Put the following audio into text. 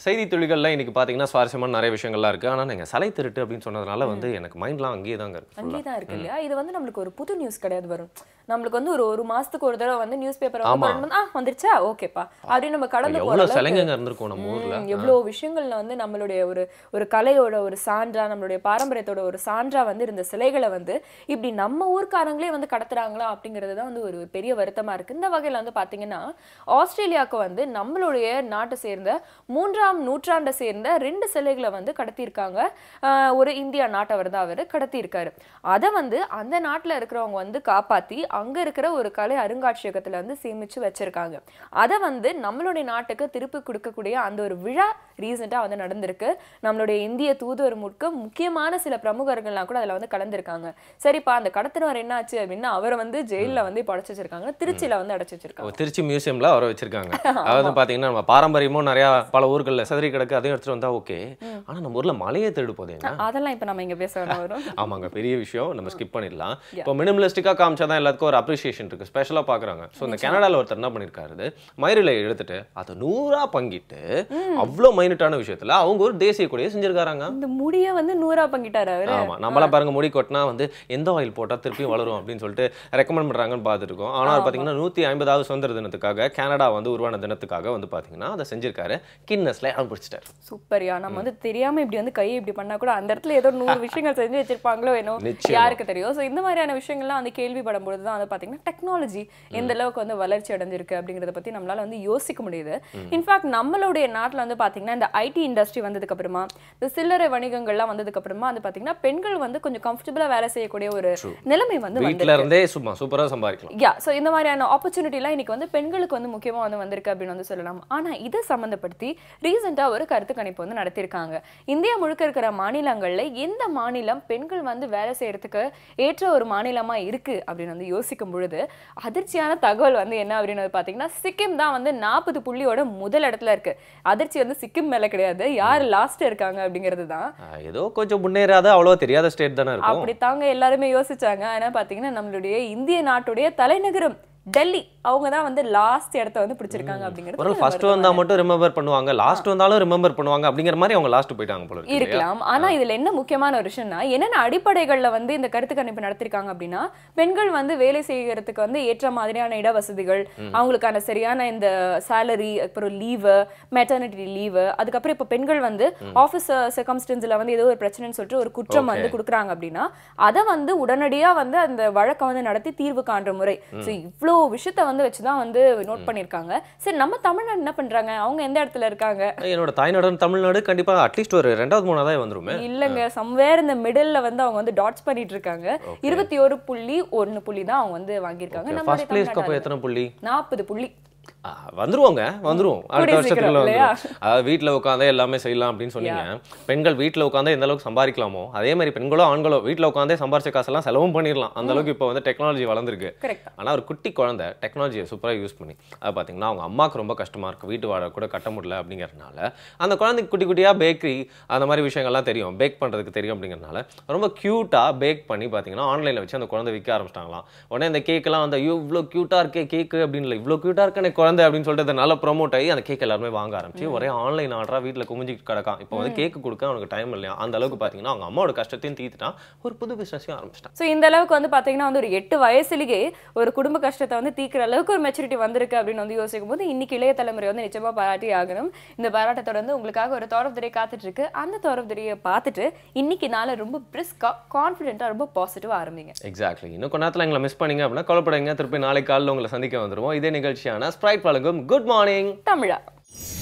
செய்தி துளிகள்ல இன்னைக்கு பாத்தீங்கன்னா சுவாரஸ்யமான நிறைய விஷயங்கள்லாம் இருக்கு ஆனா நீங்க சலை திருட்டு அப்படின்னு சொன்னதுனால வந்து எனக்கு மைண்ட்லாம் அங்கேயே தாங்க இருக்கு full-ஆ. அங்கேயே தான் இருக்கு இல்லையா இது வந்து நம்மளுக்கு ஒரு புது நியூஸ் கிடையாது வரும் நம்மளுக்கு வந்து ஒரு ஒரு மாசத்துக்கு ஒரு தடவை வந்து நியூஸ் பேப்பர் ஆமா. ஆ வந்துருச்சா ஓகேப்பா அப்படின்னு நம்ம கடந்து போற எவ்வளவு அளவுக்கு சிலைங்க இருந்திருக்கும் நம்ம ஊர்ல ம், எவ்வளவு விஷயங்கள்ல வந்து நம்மளுடைய ஒரு ஒரு கலையோட ஒரு சான்றா நம்மளுடைய பாரம்பரியத்தோட ஒரு சான்றா வந்து இருந்த சிலைகளை வந்து இப்படி நம்ம ஊர்க்காரங்களே வந்து கடத்துறாங்களா அப்படிங்கிறது தான் வந்து ஒரு பெரிய வருத்தமா இருக்கு இந்த வகையில வந்து பாத்தீங்கன்னா ஆஸ்திரேலியாவுக்கு வந்து நம்மளுடைய நாட்டை சேர்ந்த மூன்றாம் நூற்றாண்டை சேர்ந்த ரெண்டு சிலைகளை வந்து கடத்தியிருக்காங்க ஆஹ் ஒரு இந்தியா நாட்டவர் தான் அவர் கடத்தியிருக்காரு அதை வந்து அந்த நாட்டுல இருக்கிறவங்க வந்து காப்பாத்தி அங்க இருக்கிற ஒரு கலை அருங்காட்சியகத்துல வந்து சேமிச்சு வச்சிருக்காங்க அதை வந்து நம்மளுடைய நாட்டுக்கு திருப்பி கொடுக்கக்கூடிய அந்த ஒரு விழா ரீசெண்டாக வந்து நடந்திருக்கு நம்மளுடைய இந்திய தூதுவர் முட்க முக்கியமான சில பிரமுகர்கள்லாம் கூட அதில் வந்து கலந்துருக்காங்க சரிப்பா அந்த கடத்தினவர் என்னாச்சு அப்படின்னா அவரை வந்து ஜெயிலில் வந்து இப்போ அடைச்சி வச்சிருக்காங்க திருச்சியில வந்து அடைச்சி வச்சிருக்காங்க ஓ, திருச்சி மியூசியம்ல அவரை வச்சிருக்காங்க அதாவது பாத்தீங்கன்னா நம்ம பாரம்பரியமும் நிறைய பல ஊர்கள்ல சிதறி கிடக்கு அதையும் எடுத்துட்டு வந்தா ஓகே ஆனா நம்ம ஊர்ல மலையே தேடு போதேங்க அதெல்லாம் இப்போ நம்ம இங்க பேச வேணாம் வரும் ஆமாங்க பெரிய விஷயம் நம்ம ஸ்கிப் பண்ணிடலாம் இப்போ மினிமலிஸ்டிக்கா காமிச்சாதான் எல்லாத்துக்கும் ஒரு அப்ரிசியேஷன் இருக்கு ஸ்பெஷலா பாக்குறாங்க ஸோ இந்த கனடால ஒருத்தர் என்ன பண்ணிருக்காரு மயிரிலை எடுத்துட்டு அதை நூறா பங்கிட்டு அவ்வளோ மைனட்டான விஷயத்துல அவங்க ஒரு தேசிய கொடியை செஞ்சிருக்காங்க இந்த முடிய வந்து நூறா பங்கிட்டாரு அவரு ஆமா நம்மளாம் பாருங்க முடி கொட்டினா வந்து எந்த ஆயில் போட்டா திருப்பியும் வளரும் அப்படின்னு சொல்லிட்டு ரெக்கமெண்ட் பண்றாங்கன்னு பார்த்துருக்கோம் ஆனா அவர் பாத்தீங்கன்னா நூத்தி ஐம்பதாவது சுதந்திர தினத்துக்காக கனடா வந்து உருவான தினத்துக்காக வந்து பாத்தீங்கன்னா அதை செஞ்சிருக்காரு கின்னஸ்ல இடம் பிடிச்சிட்டாரு சூப்பர்யா நம்ம வந்து தெரியாம இப்படி வந்து கையை இப்படி பண்ணா கூட அந்த இடத்துல ஏதோ நூறு விஷயங்கள் செஞ்சு வச்சிருப்பாங்களோ என்னோ நிச்சயமா. யாருக்கு தெரியும் ஸோ இந்த மாதிரியான விஷயங்கள்லாம் வந்து கேள்விப்படும் பொழுது தான் வந்து பாத்தீங்கன்னா டெக்னாலஜி எந்த அளவுக்கு வந்து வளர்ச்சி அடைஞ்சிருக்கு அப்படிங்கறத பத்தி நம்மளால வந்து யோசிக்க முடியுது இன்ஃபேக்ட் நம்மளுடைய நாட்டுல வந்து பாத்தீங்கன்னா இந்த ஐடி இண்டஸ்ட்ரி வந்ததுக்கு அப்புறமா இந்த சில்லறை வணிகங்கள்லாம் வந்ததுக்கு அப்புறமா வந்து பாத்தீங்கன்னா பெண்கள் வந்து கொஞ்சம் கம்ஃபர்டபுளா வேலை செய்யக்கூடிய ஒரு நிலைமை வந்து வீட்ல வந்திருக்கு இருந்தே சும்மா சூப்பரா சம்பாதிக்கலாம் யா ஸோ இந்த மாதிரியான ஆப்பர்ச்சுனிட்டிலாம் இன்னைக்கு வந்து பெண்களுக்கு வந்து முக்கியமாக வந்து வந்திருக்கு அப்படின்னு வந்து சொல்லலாம் ஆனால் இதை சம்மந்தப்படுத்தி ரீசெண்டாக ஒரு கருத்து கணிப்பு வந்து நடத்தியிருக்காங்க இந்தியா முழுக்க இருக்கிற மாநிலங்களில் எந்த மாநிலம் பெண்கள் வந்து வேலை செய்யறதுக்கு ஏற்ற ஒரு மாநிலமாக இருக்கு அப்படின்னு வந்து யோசிக்கும் பொழுது அதிர்ச்சியான தகவல் வந்து என்ன அப்படின்னு வந்து பார்த்தீங்கன்னா சிக்கிம் தான் வந்து நாற்பது புள்ளியோட முதல் இடத்துல இருக்கு அதிர்ச்சி வந்து சிக்கிம் மேலே கிடையாது யார் லாஸ்ட் இருக்காங்க அப்படிங்கிறது தான் ஆஹ் ஏதோ கொஞ்சம் முன்னேறாத அவ்வளோ தெரியாத ஸ்டேட் தானே இருக்கும் அப்படி தாங்க எல்லாருமே யோசிச்சாங்க ஆனா பாத்தீங்கன்னா நம்மளுடைய இந்திய நாட்டுடைய தலைநகரம் டெல்லி அவங்க தான் வந்து லாஸ்ட் இடத்த வந்து பிடிச்சிருக்காங்க ஒரு அப்படிங்கிறது ஃபர்ஸ்ட் வந்தா மட்டும் ரிமெம்பர் பண்ணுவாங்க லாஸ்ட் வந்தாலும் ரிமெம்பர் பண்ணுவாங்க அப்படிங்கிற மாதிரி அவங்க லாஸ்ட் போயிட்டாங்க போல இருக்கு இல்லையா? இருக்கலாம் ஆனா இதுல என்ன முக்கியமான ஒரு விஷயம்னா என்னென்ன அடிப்படைகள்ல வந்து இந்த கருத்து கணிப்பு நடத்திருக்காங்க அப்படின்னா பெண்கள் வந்து வேலை செய்யறதுக்கு வந்து ஏற்ற மாதிரியான இட வசதிகள் அவங்களுக்கான சரியான இந்த சேலரி அப்புறம் லீவு மெட்டர்னிட்டி லீவு அதுக்கப்புறம் இப்ப பெண்கள் வந்து ஆஃபீஸ் சர்க்கம்ஸ்டன்ஸ்ல வந்து ஏதோ ஒரு பிரச்சனைன்னு சொல்லிட்டு ஒரு குற்றம் வந்து கொடுக்குறாங்க அப்படின்னா அதை வந்து உடனடியா வந்து அந்த வழக்கை வந்து நடத்தி தீர்வு காண்ற முறை ஸோ இவ்வளோ விஷயத்த வந்து வச்சுதான் வந்து நோட் பண்ணியிருக்காங்க சரி நம்ம தமிழ்நாடு என்ன பண்றாங்க அவங்க எந்த இடத்துல இருக்காங்க என்னோட தாய்நாடு தமிழ்நாடு கண்டிப்பா அட்லீஸ்ட் ஒரு ரெண்டாவது மூணாவது வந்துருமே இல்லங்க சம்வேர் இந்த மிடில்ல வந்து அவங்க வந்து டாட்ஸ் பண்ணிட்டு இருக்காங்க இருபத்தி ஒரு புள்ளி ஒன்னு புள்ளி தான் அவங்க வந்து வாங்கியிருக்காங்க ஃபர்ஸ்ட் பிளேஸ்க்கு அப்போ எத்தனை புள்ளி நாற்பது புள்ளி ஆ, வந்துருவாங்க வந்துருவோம் அடுத்த கூடிய வருஷத்துக்குள்ள சீக்கிரம் இல்லையா? வந்துரும் அதாவது வீட்ல உட்காந்தே எல்லாமே செய்யலாம் அப்படின்னு சொன்னீங்க பெண்கள் வீட்ல உட்காந்தே எந்த அளவுக்கு சம்பாதிக்கலாமோ அதே மாதிரி பெண்களோ ஆண்களோ வீட்ல உட்காந்தே சம்பாரிச்ச காசெல்லாம் செலவும் பண்ணிடலாம் அந்த அளவுக்கு இப்போ வந்து டெக்னாலஜி வளர்ந்துருக்கு கரெக்ட் ஆனா ஒரு குட்டி குழந்தை டெக்னாலஜியை சூப்பரா யூஸ் பண்ணி அது பாத்தீங்கன்னா அவங்க அம்மாவுக்கு ரொம்ப கஷ்டமா இருக்கு வீட்டு வாடகை கூட கட்ட முடியல அப்படிங்கறதுனால அந்த குழந்தைக்கு குட்டி குட்டியா பேக்கரி அந்த மாதிரி விஷயங்கள்லாம் தெரியும் பேக் பண்றதுக்கு தெரியும் அப்படிங்கறதுனால ரொம்ப கியூட்டா பேக் பண்ணி பாத்தீங்கன்னா ஆன்லைன்ல வச்சு அந்த குழந்தை விற்க ஆரம்பிச்சிட்டாங்களாம் உடனே இந்த கேக்கெல்லாம் வந்து ஐயோ இவ்வளோ கியூட்டா இருக்கே கேக்கு அப்படின்னு இல்லை இவ்வளோ கியூட்டா இருக்க குழந்தை அப்படின்னு சொல்லிட்டு அது நல்லா ப்ரோமோட் ஆகி அந்த கேக் எல்லாருமே வாங்க ஆரம்பிச்சு ஒரே ஆன்லைன் ஆர்டரா வீட்ல குமிஞ்சிட்டு கிடக்கான் இப்போ வந்து கேக்கு கொடுக்க அவனுக்கு டைம் இல்லையா அந்த அளவுக்கு பாத்தீங்கன்னா அவங்க அம்மாவோட கஷ்டத்தையும் தீர்த்துட்டான் ஒரு புது பிசினஸையும் ஆரம்பிச்சிட்டான் ஸோ இந்த அளவுக்கு வந்து பாத்தீங்கன்னா வந்து ஒரு எட்டு வயசுலயே ஒரு குடும்ப கஷ்டத்தை வந்து தீக்கிற அளவுக்கு ஒரு மெச்சூரிட்டி வந்திருக்கு அப்படின்னு வந்து யோசிக்கும் போது இன்னைக்கு இளைய தலைமுறை வந்து நிச்சயமா பாராட்டி ஆகணும் இந்த பாராட்டை தொடர்ந்து உங்களுக்காக ஒரு தோர் ஆஃப் திரை காத்துட்டு இருக்கு அந்த தோர் ஆஃப் திரையை பார்த்துட்டு இன்னைக்கு நாளை ரொம்ப பிரிஸ்கா கான்ஃபிடென்ட்டா ரொம்ப பாசிட்டிவா ஆரம்பிங்க எக்ஸாக்ட்லி இன்னும் கொஞ்ச நேரத்தில் எங்களை மிஸ் பண்ணீங்க அப்படின்னா கவலைப்படாதீங்க திருப்பி நாளைக்கு காலையில் உங்களை சந்திக்க வந்துருவோம் இதே நிகழ்ச்சியான ஸ்ப்ரைட் வழங்கும் குட் மார்னிங் தமிழா